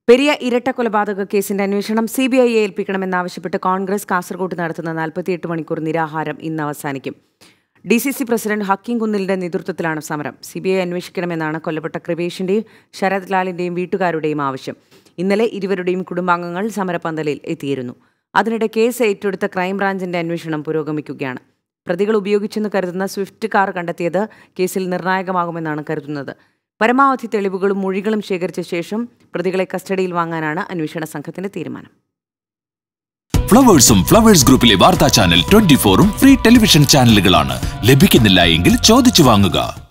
പെരിയ ഇരട്ട കൊലപാതക കേസിന്റെ അന്വേഷണം സി ബി ഐയെ ഏൽപ്പിക്കണമെന്നാവശ്യപ്പെട്ട് കോൺഗ്രസ് കാസർഗോട്ട് നടത്തുന്ന നാൽപ്പത്തിയെട്ട് മണിക്കൂർ നിരാഹാരം ഇന്ന് അവസാനിക്കും D C C president Hakeem കുന്നിലിന്റെ നേതൃത്വത്തിലാണ് സമരം സി ബി ഐ അന്വേഷിക്കണമെന്നാണ് കൊല്ലപ്പെട്ട കൃപേഷിന്റെയും ശരത് ലാലിന്റെയും വീട്ടുകാരുടെയും ആവശ്യം ഇന്നലെ ഇരുവരുടെയും കുടുംബാംഗങ്ങൾ സമരപന്തലിൽ എത്തിയിരുന്നു അതിനിടെ കേസ് ഏറ്റെടുത്ത ക്രൈംബ്രാഞ്ചിന്റെ അന്വേഷണം പുരോഗമിക്കുകയാണ് പ്രതികൾ ഉപയോഗിച്ചെന്ന് കരുതുന്ന സ്വിഫ്റ്റ് കാർ കണ്ടെത്തിയത് കേസിൽ നിർണായകമാകുമെന്നാണ് കരുതുന്നത് പരമാവധി തെളിവുകളും മൊഴികളും ശേഖരിച്ച ശേഷം പ്രതികളെ കസ്റ്റഡിയിൽ വാങ്ങാനാണ് അന്വേഷണ സംഘത്തിന്റെ തീരുമാനം ഫ്ലവേഴ്സും ഫ്ലവേഴ്സ് ഗ്രൂപ്പിലെ വാർത്താ ചാനൽ ട്വന്റി ഫോറും ഫ്രീ ടെലിവിഷൻ ചാനലുകളാണ് ലഭിക്കുന്നില്ല എങ്കിൽ ചോദിച്ചു വാങ്ങുക